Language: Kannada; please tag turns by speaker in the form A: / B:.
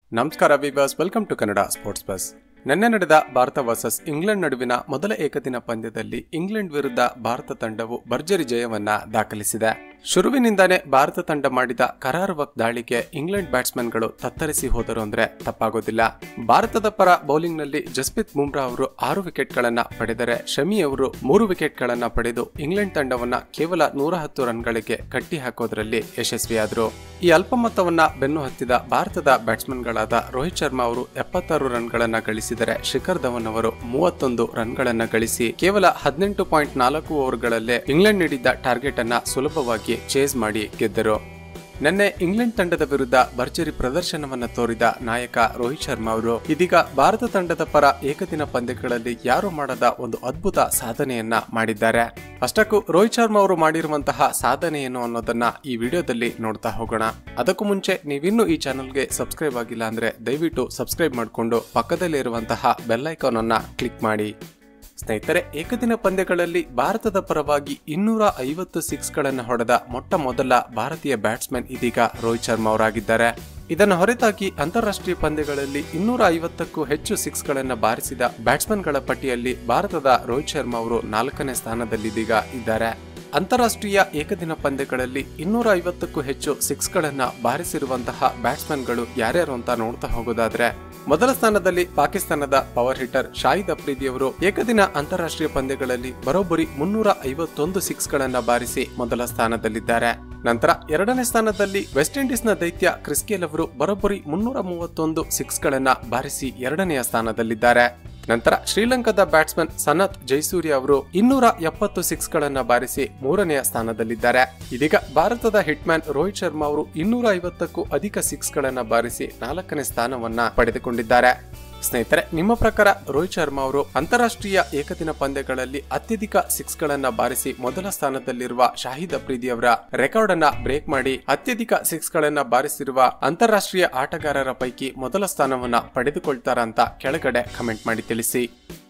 A: ನಮಸ್ಕಾರ Vibhas welcome to Kannada sports ಬಸ್ ನಿನ್ನೆ ನಡೆದ ಭಾರತ ವರ್ಸಸ್ ಇಂಗ್ಲೆಂಡ್ ನಡುವಿನ ಮೊದಲ ಏಕದಿನ ಪಂದ್ಯದಲ್ಲಿ ಇಂಗ್ಲೆಂಡ್ ವಿರುದ್ಧ ಭಾರತ ತಂಡವು ಭರ್ಜರಿ ಜಯವನ್ನ ದಾಖಲಿಸಿದೆ ಶುರುವಿನಿಂದಾನೇ ಭಾರತ ತಂಡ ಮಾಡಿದ ಕರಾರುವಕ್ ದಾಳಿಗೆ ಇಂಗ್ಲೆಂಡ್ ಬ್ಯಾಟ್ಸ್ಮನ್ಗಳು ತತ್ತರಿಸಿ ಹೋದರು ಅಂದ್ರೆ ತಪ್ಪಾಗೋದಿಲ್ಲ ಭಾರತದ ಪರ ಬೌಲಿಂಗ್ನಲ್ಲಿ ಜಸ್ಪ್ರೀತ್ ಬುಮ್ರಾ ಅವರು ಆರು ವಿಕೆಟ್ಗಳನ್ನ ಪಡೆದರೆ ಶಮಿ ಅವರು ಮೂರು ವಿಕೆಟ್ಗಳನ್ನ ಪಡೆದು ಇಂಗ್ಲೆಂಡ್ ತಂಡವನ್ನ ಕೇವಲ ನೂರ ಹತ್ತು ರನ್ಗಳಿಗೆ ಕಟ್ಟಿ ಹಾಕೋದ್ರಲ್ಲಿ ಯಶಸ್ವಿಯಾದರು ಈ ಅಲ್ಪ ಮೊತ್ತವನ್ನ ಬೆನ್ನು ಹತ್ತಿದ ಭಾರತದ ಬ್ಯಾಟ್ಸ್ಮನ್ಗಳಾದ ರೋಹಿತ್ ಶರ್ಮಾ ಅವರು ಎಪ್ಪತ್ತಾರು ರನ್ಗಳನ್ನ ಗಳಿಸಿದರೆ ಶಿಖರ್ ಧವನ್ ಅವರು ಮೂವತ್ತೊಂದು ರನ್ಗಳನ್ನ ಗಳಿಸಿ ಕೇವಲ ಹದಿನೆಂಟು ಪಾಯಿಂಟ್ ನಾಲ್ಕು ಓವರ್ಗಳಲ್ಲೇ ಇಂಗ್ಲೆಂಡ್ ನೀಡಿದ್ದ ಟಾರ್ಗೆಟ್ ಅನ್ನ ಸುಲಭವಾಗಿ ಚೇಸ್ ಮಾಡಿ ಗೆದ್ದರು ನಿನ್ನೆ ಇಂಗ್ಲೆಂಡ್ ತಂಡದ ವಿರುದ್ಧ ಭರ್ಜರಿ ಪ್ರದರ್ಶನವನ್ನ ತೋರಿದ ನಾಯಕ ರೋಹಿತ್ ಶರ್ಮಾ ಅವರು ಇದೀಗ ಭಾರತ ತಂಡದ ಪರ ಏಕದಿನ ಪಂದ್ಯಗಳಲ್ಲಿ ಯಾರು ಮಾಡದ ಒಂದು ಅದ್ಭುತ ಸಾಧನೆಯನ್ನ ಮಾಡಿದ್ದಾರೆ ಅಷ್ಟಕ್ಕೂ ರೋಹಿತ್ ಶರ್ಮಾ ಅವರು ಮಾಡಿರುವಂತಹ ಸಾಧನೆ ಏನು ಅನ್ನೋದನ್ನ ಈ ವಿಡಿಯೋದಲ್ಲಿ ನೋಡ್ತಾ ಹೋಗೋಣ ಅದಕ್ಕೂ ಮುಂಚೆ ನೀವಿನ್ನೂ ಈ ಚಾನಲ್ಗೆ ಸಬ್ಸ್ಕ್ರೈಬ್ ಆಗಿಲ್ಲ ಅಂದ್ರೆ ದಯವಿಟ್ಟು ಸಬ್ಸ್ಕ್ರೈಬ್ ಮಾಡಿಕೊಂಡು ಪಕ್ಕದಲ್ಲಿ ಇರುವಂತಹ ಬೆಲ್ ಐಕಾನ್ ಅನ್ನ ಕ್ಲಿಕ್ ಮಾಡಿ ಸ್ನೇಹಿತರೆ ಏಕದಿನ ಪಂದ್ಯಗಳಲ್ಲಿ ಭಾರತದ ಪರವಾಗಿ ಇನ್ನೂರ ಐವತ್ತು ಸಿಕ್ಸ್ ಗಳನ್ನು ಹೊಡೆದ ಮೊಟ್ಟ ಮೊದಲ ಭಾರತೀಯ ಬ್ಯಾಟ್ಸ್ಮನ್ ಇದೀಗ ರೋಹಿತ್ ಶರ್ಮಾ ಅವರಾಗಿದ್ದಾರೆ ಇದನ್ನು ಹೊರತಾಗಿ ಅಂತಾರಾಷ್ಟ್ರೀಯ ಪಂದ್ಯಗಳಲ್ಲಿ ಇನ್ನೂರ ಐವತ್ತಕ್ಕೂ ಹೆಚ್ಚು ಸಿಕ್ಸ್ ಗಳನ್ನು ಬಾರಿಸಿದ ಬ್ಯಾಟ್ಸ್ಮನ್ಗಳ ಪಟ್ಟಿಯಲ್ಲಿ ಭಾರತದ ರೋಹಿತ್ ಶರ್ಮಾ ಅವರು ನಾಲ್ಕನೇ ಸ್ಥಾನದಲ್ಲಿದೀಗ ಇದ್ದಾರೆ ಅಂತಾರಾಷ್ಟ್ರೀಯ ಏಕದಿನ ಪಂದ್ಯಗಳಲ್ಲಿ ಇನ್ನೂರ ಐವತ್ತಕ್ಕೂ ಹೆಚ್ಚು ಸಿಕ್ಸ್ ಗಳನ್ನ ಬಾರಿಸಿರುವಂತಹ ಬ್ಯಾಟ್ಸ್ಮನ್ಗಳು ಯಾರ್ಯಾರು ಅಂತ ನೋಡ್ತಾ ಹೋಗೋದಾದ್ರೆ ಮೊದಲ ಸ್ಥಾನದಲ್ಲಿ ಪಾಕಿಸ್ತಾನದ ಪವರ್ ಹಿಟ್ಟರ್ ಶಾಹಿದ್ ಅಫ್ರಿದಿ ಅವರು ಏಕದಿನ ಅಂತಾರಾಷ್ಟ್ರೀಯ ಪಂದ್ಯಗಳಲ್ಲಿ ಬರೋಬ್ಬರಿ ಮುನ್ನೂರ ಐವತ್ತೊಂದು ಸಿಕ್ಸ್ ಗಳನ್ನ ಬಾರಿಸಿ ಮೊದಲ ಸ್ಥಾನದಲ್ಲಿದ್ದಾರೆ ನಂತರ ಎರಡನೇ ಸ್ಥಾನದಲ್ಲಿ ವೆಸ್ಟ್ ಇಂಡೀಸ್ನ ದೈತ್ಯ ಕ್ರಿಸ್ಕೇಲ್ ಅವರು ಬರೋಬ್ಬರಿ ಮುನ್ನೂರ ಮೂವತ್ತೊಂದು ಸಿಕ್ಸ್ ಗಳನ್ನ ಬಾರಿಸಿ ಎರಡನೆಯ ಸ್ಥಾನದಲ್ಲಿದ್ದಾರೆ ನಂತರ ಶ್ರೀಲಂಕಾದ ಬ್ಯಾಟ್ಸ್ಮನ್ ಸನತ್ ಜೈಸೂರ್ಯ ಅವರು ಇನ್ನೂರ ಎಪ್ಪತ್ತು ಸಿಕ್ಸ್ ಗಳನ್ನ ಬಾರಿಸಿ ಮೂರನೆಯ ಸ್ಥಾನದಲ್ಲಿದ್ದಾರೆ ಇದೀಗ ಭಾರತದ ಹಿಟ್ಮ್ಯಾನ್ ರೋಹಿತ್ ಶರ್ಮಾ ಅವರು ಇನ್ನೂರ ಐವತ್ತಕ್ಕೂ ಅಧಿಕ ಸಿಕ್ಸ್ ಗಳನ್ನ ಬಾರಿಸಿ ನಾಲ್ಕನೇ ಸ್ಥಾನವನ್ನ ಪಡೆದುಕೊಂಡಿದ್ದಾರೆ ಸ್ನೇಹಿತರೆ ನಿಮ್ಮ ಪ್ರಕಾರ ರೋಹಿತ್ ಶರ್ಮಾ ಅವರು ಅಂತಾರಾಷ್ಟ್ರೀಯ ಏಕದಿನ ಪಂದ್ಯಗಳಲ್ಲಿ ಅತ್ಯಧಿಕ ಸಿಕ್ಸ್ ಗಳನ್ನ ಬಾರಿಸಿ ಮೊದಲ ಸ್ಥಾನದಲ್ಲಿರುವ ಶಾಹಿದ್ ಅಫ್ರಿದಿ ಅವರ ರೆಕಾರ್ಡ್ ಅನ್ನ ಬ್ರೇಕ್ ಮಾಡಿ ಅತ್ಯಧಿಕ ಸಿಕ್ಸ್ ಗಳನ್ನ ಬಾರಿಸಿರುವ ಅಂತಾರಾಷ್ಟ್ರೀಯ ಆಟಗಾರರ ಪೈಕಿ ಮೊದಲ ಸ್ಥಾನವನ್ನ ಪಡೆದುಕೊಳ್ತಾರ ಅಂತ ಕೆಳಗಡೆ ಕಮೆಂಟ್ ಮಾಡಿ ತಿಳಿಸಿ